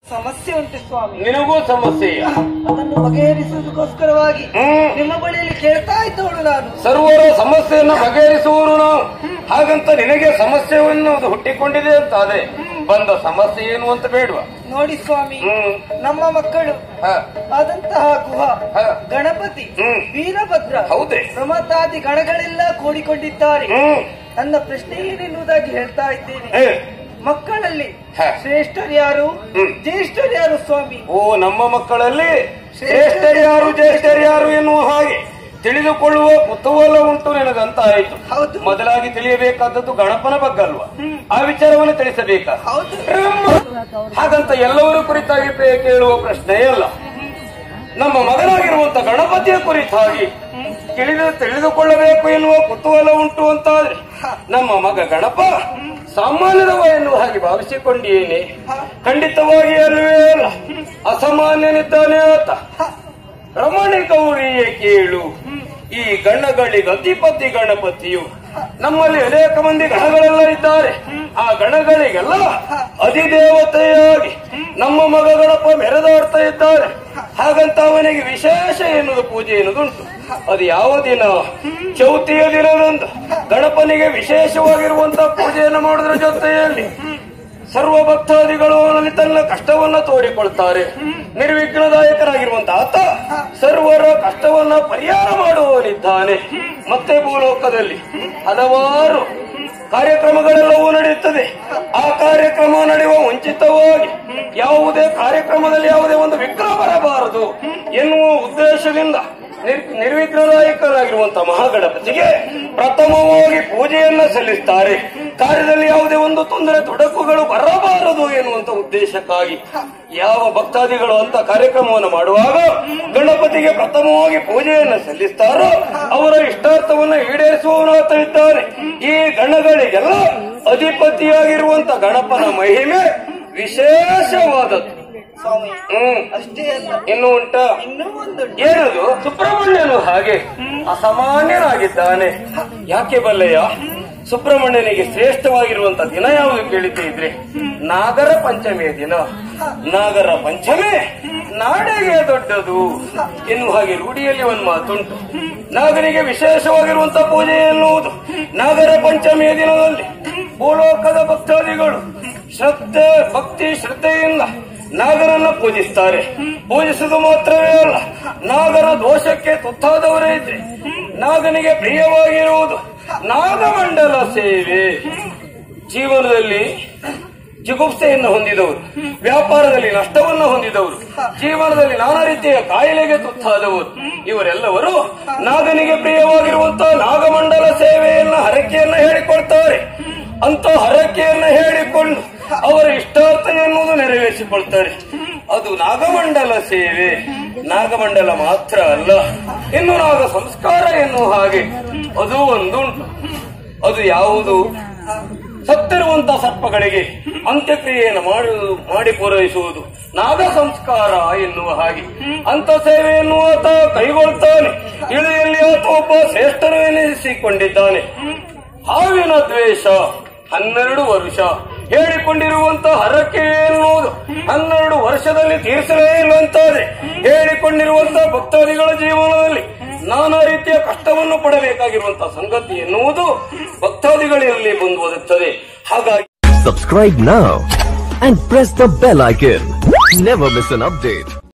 ಸಮಸ್ಯೆ ಉಂಟು ಸ್ವಾಮಿ ನಿನಗೂ ಸಮಸ್ಯೆಯ ಅದನ್ನು ಬಗೆಹರಿಸುವುದಕ್ಕೋಸ್ಕರವಾಗಿ ಹ್ಮ್. ನಿಮ್ಮ ಬಳಿಯಲ್ಲಿ ಕೇಳ್ತಾ ಇದ್ದವಳು ನಾನು ಸರ್ವರ ಸಮಸ್ಯೆಯನ್ನು ಬಗೆಹರಿಸುವರು ನಾವು ಹಾಗಂತ ನಿನಗೆ ಸಮಸ್ಯೆ ಎನ್ನುವುದು ಹುಟ್ಟಿಕೊಂಡಿದೆ ಅಂತ ಅದೇ ಬಂದ ಸಮಸ್ಯೆ ಏನು ಅಂತ ಬೇಡುವ ನೋಡಿ ಸ್ವಾಮಿ ಹ್ಮ್ ನಮ್ಮ ಮಕ್ಕಳು ಹ, ಆದಂತಹ ಗುಹ ಹ. ಗಣಪತಿ ಹ್ಮ್. ವೀರಭದ್ರ ಹೌದೇ ಪ್ರಮತಾದಿ ಗಣಗಳೆಲ್ಲ ಕೂಡಿಕೊಂಡಿದ್ದಾರೆ ಹ್ಮ್ ನನ್ನ ಪ್ರಶ್ನೆ ಏನೆನ್ನುವುದಾಗಿ ಹೇಳ್ತಾ ಇದ್ದೇನೆ ಹೇ. ಮಕ್ಕಳಲ್ಲಿ ಹ. ಶ್ರೇಷ್ಠರು ಯಾರು ಹ್ಮ್. ಜ್ಯೇಷ್ಠರು ಯಾರು ಸ್ವಾಮಿ ಓ ನಮ್ಮ ಮಕ್ಕಳಲ್ಲಿ ಶ್ರೇಷ್ಠರ್ಯಾರು ಜ್ಯೇಷ್ಠರ್ಯಾರು ಎನ್ನುವ ಹಾಗೆ ತಿಳಿದುಕೊಳ್ಳುವ ಕುತೂಹಲ ಉಂಟು ನಿನಗಂತ ಆಯಿತು ಹೌದು. ಮೊದಲಾಗಿ ತಿಳಿಯಬೇಕಾದದ್ದು ಗಣಪನ ಬಗ್ಗಲ್ವಾ ಆ ವಿಚಾರವನ್ನು ತಿಳಿಸಬೇಕ ಹೌದು ಹಾಗಂತ ಎಲ್ಲವರ ಕುರಿತಾಗಿ ಪೇ- ಕೇಳುವ ಪ್ರಶ್ನೆ ಅಲ್ಲ ನಮ್ಮ ಮಗನಾಗಿರುವಂತ ಗಣಪತಿಯ ಕುರಿತಾಗಿ ತಿಳಿದು ತಿಳಿದುಕೊಳ್ಳಬೇಕು ಎನ್ನುವ ಕುತೂಹಲ ಉಂಟು ಅಂತಾದ್ರೆ ನಮ್ಮ ಮಗ ಗಣಪ ಸಾಮಾನ್ಯದವ ಎನ್ನುವ ಹಾಗೆ ಭಾವಿಸಿಕೊಂಡಿಯೇನೆ ಖಂಡಿತವಾಗಿ ಅಲ್ವೇ ಅಲ್ಲ ಅಸಾಮಾನ್ಯನಿದ್ದಾನೆ ಆತ ರಮಣಿ ಗೌರಿಯ ಕೇಳು ಈ ಗಣಗಳಿಗೆ ಅಧಿಪತಿ ಗಣಪತಿಯು ನಮ್ಮಲ್ಲಿ ಅನೇಕ ಮಂದಿ ಗಣಗಳೆಲ್ಲ ಇದ್ದಾರೆ ಆ ಗಣಗಳಿಗೆಲ್ಲ ಅಧಿದೇವತೆಯಾಗಿ ನಮ್ಮ ಮಗ ಗಣಪ ಮೆರೆದಾಡ್ತಾ ಇದ್ದಾರೆ ಹಾಗಂತ ಅವನಿಗೆ ವಿಶೇಷ ಎನ್ನುವುದು ಪೂಜೆ ಎನ್ನುವುದುಂಟು ಅದು ಯಾವ ದಿನ ಚೌತಿಯ ದಿನದಂದು ಗಣಪನಿಗೆ ವಿಶೇಷವಾಗಿರುವಂತಹ ಪೂಜೆಯನ್ನು ಮಾಡುವುದರ ಜೊತೆಯಲ್ಲಿ ಸರ್ವ ಭಕ್ತಾದಿಗಳು ಅವನಲ್ಲಿ ತನ್ನ ಕಷ್ಟವನ್ನ ತೋಡಿಕೊಳ್ತಾರೆ ನಿರ್ವಿಘ್ನದಾಯಕನಾಗಿರುವಂತ ಆತ ಸರ್ವರ ಕಷ್ಟವನ್ನ ಪರಿಹಾರ ಮಾಡುವವನಿದ್ದಾನೆ ಮತ್ತೆ ಭೂಲೋಕದಲ್ಲಿ ಹಲವಾರು ಕಾರ್ಯಕ್ರಮಗಳೆಲ್ಲವೂ ನಡೆಯುತ್ತದೆ ಆ ಕಾರ್ಯಕ್ರಮ ನಡೆಯುವ ಮುಂಚಿತವಾಗಿ ಯಾವುದೇ ಕಾರ್ಯಕ್ರಮದಲ್ಲಿ ಯಾವುದೇ ಒಂದು ವಿಗ್ರಹ ಬರಬಾರದು ಎನ್ನುವ ಉದ್ದೇಶದಿಂದ ನಿರ್- ನಿರ್ವಿಘ್ನದಾಯಕರಾಗಿರುವಂತಹ ಮಹಾಗಣಪತಿಗೆ ಪ್ರಥಮವಾಗಿ ಪೂಜೆಯನ್ನ ಸಲ್ಲಿಸ್ತಾರೆ ಕಾರ್ಯದಲ್ಲಿ ಯಾವುದೇ ಒಂದು ತೊಂದರೆ ತೊಡಕುಗಳು ಬರಬಾರದು ಎನ್ನುವಂತ ಉದ್ದೇಶಕ್ಕಾಗಿ ಯಾವ ಭಕ್ತಾದಿಗಳು ಅಂತ ಕಾರ್ಯಕ್ರಮವನ್ನು ಮಾಡುವಾಗ ಗಣಪತಿಗೆ ಪ್ರಥಮವಾಗಿ ಪೂಜೆಯನ್ನು ಸಲ್ಲಿಸ್ತಾರೋ ಅವರ ಇಷ್ಟಾರ್ಥವನ್ನು ಈಡೇರಿಸುವವನಾತ ಇದ್ದಾನೆ ಈ ಗಣಗಳಿಗೆಲ್ಲ ಅಧಿಪತಿಯಾಗಿರುವಂತ ಗಣಪನ ಮಹಿಮೆ ವಿಶೇಷವಾದದ್ದು ಸ್ವಾಮಿ ಹ್ಮ್ ಅಷ್ಟೇ ಅಲ್ಲ ಇನ್ನು ಉಂಟ ಇನ್ನೂ ಒಂದು ಏನದು ಸುಬ್ರಹ್ಮಣ್ಯನು ಹಾಗೆ ಅಸಾಮಾನ್ಯನಾಗಿದ್ದಾನೆ ಯಾಕೆ ಬಲ್ಲೆಯ ಸುಬ್ರಹ್ಮಣ್ಯನಿಗೆ ಶ್ರೇಷ್ಠವಾಗಿರುವಂತ ದಿನ ಯಾವುದು ಕೇಳಿದ್ದೆ ಇದ್ರೆ ನಾಗರ ಪಂಚಮಿಯ ದಿನ ನಾಗರ ಪಂಚಮಿ ನಾಡಿಗೆ ದೊಡ್ಡದು ಎನ್ನುವ ಹಾಗೆ ರೂಢಿಯಲ್ಲಿ ಒಂದು ಮಾತುಂಟು ನಾಗರಿಗೆ ವಿಶೇಷವಾಗಿರುವಂತ ಪೂಜೆ ಎನ್ನುವುದು ನಾಗರ ಪಂಚಮಿಯ ದಿನದಲ್ಲಿ ಭೂಲೋಕದ ಭಕ್ತಾದಿಗಳು ಶ್ರದ್ಧೆ ಭಕ್ತಿ ಶ್ರದ್ಧೆಯಿಂದ ನಾಗರನ್ನ ಪೂಜಿಸ್ತಾರೆ ಪೂಜಿಸುವುದು ಮಾತ್ರವೇ ಅಲ್ಲ ನಾಗರ ದೋಷಕ್ಕೆ ತುತ್ತಾದವರೇ ಇದ್ರೆ ನಾಗನಿಗೆ ಪ್ರಿಯವಾಗಿರುವುದು ನಾಗಮಂಡಲ ಸೇವೆ ಜೀವನದಲ್ಲಿ ಜಿಗುಪ್ಸೆಯನ್ನು ಹೊಂದಿದವರು ವ್ಯಾಪಾರದಲ್ಲಿ ನಷ್ಟವನ್ನು ಹೊಂದಿದವರು ಜೀವನದಲ್ಲಿ ನಾನಾ ರೀತಿಯ ಕಾಯಿಲೆಗೆ ತುತ್ತಾದವರು ಇವರೆಲ್ಲವರು ನಾಗನಿಗೆ ಪ್ರಿಯವಾಗಿರುವಂತಹ ನಾಗಮಂಡಲ ಸೇವೆಯನ್ನ ಹರಕೆಯನ್ನ ಹೇಳಿಕೊಳ್ತಾರೆ ಅಂತ ಹರಕೆಯನ್ನ ಹೇಳಿಕೊಂಡು ಅವರ ಇಷ್ಟಾರ್ಥ ಎನ್ನುವುದು ನೆರವೇರಿಸಿಕೊಳ್ತಾರೆ ಅದು ನಾಗಮಂಡಲ ಸೇವೆ ನಾಗಮಂಡಲ ಮಾತ್ರ ಅಲ್ಲ ಇನ್ನು ನಾಗ ಸಂಸ್ಕಾರ ಎನ್ನುವ ಹಾಗೆ ಅದು ಒಂದುಂಟು ಅದು ಯಾವುದು ಸತ್ತಿರುವಂತಹ ಸರ್ಪಗಳಿಗೆ ಅಂತ್ಯಕ್ರಿಯೆಯನ್ನು ಮಾಡಿ ಮಾಡಿ ಪೂರೈಸುವುದು ನಾಗ ಸಂಸ್ಕಾರ ಎನ್ನುವ ಹಾಗೆ ಅಂತ ಸೇವೆಯನ್ನು ಆತ ಕೈಗೊಳ್ತಾನೆ ಇಳಿಯಲ್ಲಿ ಆತ ಒಬ್ಬ ಶ್ರೇಷ್ಠನು ಎನಿಸಿಕೊಂಡಿದ್ದಾನೆ ಹಾವಿನ ದ್ವೇಷ ಹನ್ನೆರಡು ವರ್ಷ ಹೇಳಿಕೊಂಡಿರುವಂತಹ ಹರಕೆ ಎನ್ನುವುದು ಹನ್ನೆರಡು ವರ್ಷದಲ್ಲಿ ತೀರಿಸಲೇ ಇಲ್ಲಂತಾದ್ರೆ ಹೇಳಿಕೊಂಡಿರುವಂತಹ ಭಕ್ತಾದಿಗಳ ಜೀವನದಲ್ಲಿ ನಾನಾ ರೀತಿಯ ಕಷ್ಟವನ್ನು ಪಡಬೇಕಾಗಿರುವಂತಹ ಸಂಗತಿ ಎನ್ನುವುದು ಭಕ್ತಾದಿಗಳಲ್ಲಿ ಬಂದು ಒದಗುತ್ತದೆ ಹಾಗಾಗಿ Subscribe now and press the bell icon. Never miss an update.